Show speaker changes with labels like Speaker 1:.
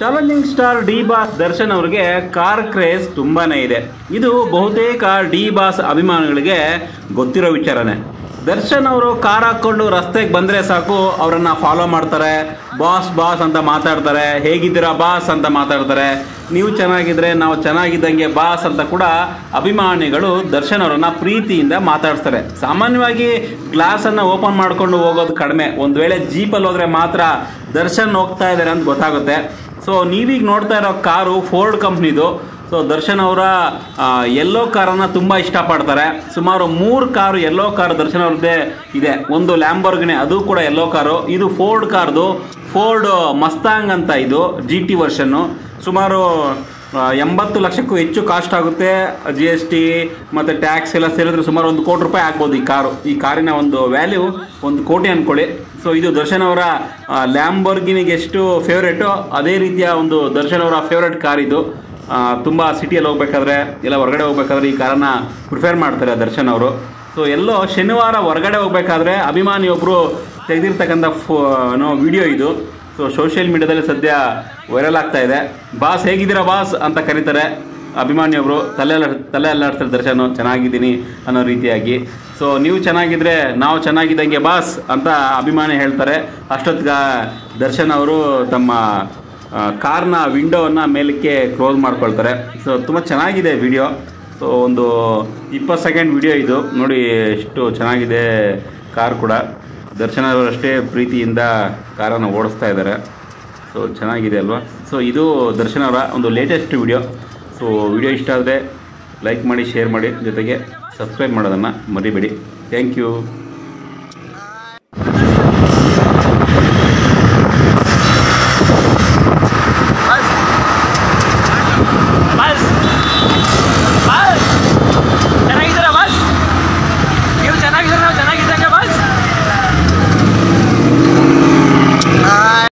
Speaker 1: challenging star D boss Darshan ಅವರಿಗೆ car craze ತುಂಬಾನೇ ಇದೆ ಇದು ಬಹುತೇಕ ಡಿ ಬಾಸ್ ಅಭಿಮಾನಿಗಳಿಗೆ ಗೊತ್ತಿರೋ ವಿಚಾರನೇ ದರ್ಶನ್ ಅವರು ಕಾರ್ ಹಾಕೊಂಡು ರಸ್ತೆಗೆ ಬಂದ್ರೆ ಸಾಕು ಅವರನ್ನ ಫಾಲೋ ಮಾಡ್ತಾರೆ ಬಾಸ್ ಬಾಸ್ ಅಂತ ಮಾತಾಡ್ತಾರೆ ಹೇಗಿದ್ದೀರಾ ಬಾಸ್ ಅಂತ ಮಾತಾಡ್ತಾರೆ ನೀವು ಚೆನ್ನಾಗಿದ್ರೆ ನಾವು ಚೆನ್ನಾಗಿದ್ದಂಗೆ ಬಾಸ್ ಅಂತ ಕೂಡ ಅಭಿಮಾನಿಗಳು ದರ್ಶನ್ ಅವರನ್ನ ಪ್ರೀತಿಯಿಂದ ಮಾತಾಡ್ತಾರೆ ಸಾಮಾನ್ಯವಾಗಿ ಗ್ಲಾಸನ್ನು ಓಪನ್ ಮಾಡ್ಕೊಂಡು ಹೋಗೋದು ಕಡಿಮೆ ಒಂದು ವೇಳೆ ಜೀಪಲ್ಲಿ ಹೋದ್ರೆ ಮಾತ್ರ ದರ್ಶನ್ ಹೋಗ್ತಾ ಇದ್ದಾರೆ ಅಂತ ಗೊತ್ತಾಗುತ್ತೆ ಸೊ ನೀವೀಗ ನೋಡ್ತಾ ಇರೋ ಕಾರು ಫೋರ್ಡ್ ಕಂಪ್ನಿದು ಸೊ ದರ್ಶನ್ ಅವರ ಎಲ್ಲೋ ಕಾರನ್ನು ತುಂಬ ಇಷ್ಟಪಡ್ತಾರೆ ಸುಮಾರು ಮೂರು ಕಾರು ಎಲ್ಲೋ ಕಾರು ದರ್ಶನ್ ಅವ್ರದ್ದೇ ಇದೆ ಒಂದು ಲ್ಯಾಂಬರ್ಗ್ನೆ ಅದು ಕೂಡ ಎಲ್ಲೋ ಕಾರು ಇದು ಫೋರ್ಡ್ ಕಾರ್ದು ಫೋರ್ಡ್ ಮಸ್ತಾಂಗ್ ಅಂತ ಇದು ಜಿ ಟಿ ವರ್ಷನ್ನು ಸುಮಾರು ಆ, ಎಂಬತ್ತು ಲಕ್ಷಕ್ಕೂ ಹೆಚ್ಚು ಕಾಸ್ಟ್ ಆಗುತ್ತೆ ಜಿ ಎಸ್ ಟಿ ಮತ್ತು ಟ್ಯಾಕ್ಸ್ ಎಲ್ಲ ಸೇರಿದ್ರೆ ಸುಮಾರು ಒಂದು ಕೋಟಿ ರೂಪಾಯಿ ಆಗ್ಬೋದು ಈ ಕಾರು ಈ ಕಾರಿನ ಒಂದು ವ್ಯಾಲ್ಯೂ ಒಂದು ಕೋಟಿ ಅಂದ್ಕೊಳ್ಳಿ ಸೊ ಇದು ದರ್ಶನ್ ಅವರ ಲ್ಯಾಂಬರ್ಗಿನಿಗೆ ಎಷ್ಟು ಫೇವ್ರೇಟು ಅದೇ ರೀತಿಯ ಒಂದು ದರ್ಶನ್ ಅವರ ಫೇವ್ರೇಟ್ ಕಾರ್ ಇದು ಆ, ತುಂಬ ಸಿಟಿಯಲ್ಲಿ ಹೋಗ್ಬೇಕಾದ್ರೆ ಎಲ್ಲ ಹೊರಗಡೆ ಹೋಗ್ಬೇಕಾದ್ರೆ ಈ ಕಾರನ್ನು ಪ್ರಿಫೇರ್ ಮಾಡ್ತಾರೆ ದರ್ಶನ್ ಅವರು ಸೊ ಎಲ್ಲೋ ಶನಿವಾರ ಹೊರಗಡೆ ಹೋಗ್ಬೇಕಾದ್ರೆ ಅಭಿಮಾನಿ ಒಬ್ಬರು ತೆಗೆದಿರ್ತಕ್ಕಂಥ ಫೋ ಏನೋ ವಿಡಿಯೋ ಇದು ಸೊ ಸೋಷಿಯಲ್ ಮೀಡಿಯಾದಲ್ಲಿ ಸದ್ಯ ವೈರಲ್ ಆಗ್ತಾ ಇದೆ ಬಾಸ್ ಹೇಗಿದ್ದೀರಾ ಬಾಸ್ ಅಂತ ಕರೀತಾರೆ ಅಭಿಮಾನಿಯೊಬ್ಬರು ತಲೆ ಎಲ್ಲ ತಲೆ ಅಲ್ಲಾಡ್ತಾರೆ ದರ್ಶನ್ ಚೆನ್ನಾಗಿದ್ದೀನಿ ಅನ್ನೋ ರೀತಿಯಾಗಿ ಸೊ ನೀವು ಚೆನ್ನಾಗಿದ್ರೆ ನಾವು ಚೆನ್ನಾಗಿದ್ದಂಗೆ ಬಾಸ್ ಅಂತ ಅಭಿಮಾನಿ ಹೇಳ್ತಾರೆ ಅಷ್ಟೊತ್ತಿಗೆ ದರ್ಶನ್ ಅವರು ತಮ್ಮ ಆ, ಕಾರ್ನ ವಿಂಡೋವನ್ನು ಮೇಲಕ್ಕೆ ಕ್ಲೋಸ್ ಮಾಡ್ಕೊಳ್ತಾರೆ ಸೊ ತುಂಬ ಚೆನ್ನಾಗಿದೆ ವಿಡಿಯೋ ಸೊ ಒಂದು ಇಪ್ಪತ್ತು ಸೆಕೆಂಡ್ ವಿಡಿಯೋ ಇದು ನೋಡಿ ಎಷ್ಟು ಚೆನ್ನಾಗಿದೆ ಕಾರ್ ಕೂಡ ದರ್ಶನ್ ಅವರು ಅಷ್ಟೇ ಪ್ರೀತಿಯಿಂದ ಕಾರನ್ನು ಓಡಿಸ್ತಾ ಇದ್ದಾರೆ ಸೊ ಚೆನ್ನಾಗಿದೆ ಅಲ್ವಾ ಸೊ ಇದು ದರ್ಶನ್ ಅವರ ಒಂದು ಲೇಟೆಸ್ಟ್ ವಿಡಿಯೋ ಸೊ ವಿಡಿಯೋ ಇಷ್ಟ ಆದರೆ ಲೈಕ್ ಮಾಡಿ ಶೇರ್ ಮಾಡಿ ಜೊತೆಗೆ ಸಬ್ಸ್ಕ್ರೈಬ್ ಮಾಡೋದನ್ನು ಮರಿಬೇಡಿ ಥ್ಯಾಂಕ್ ಯು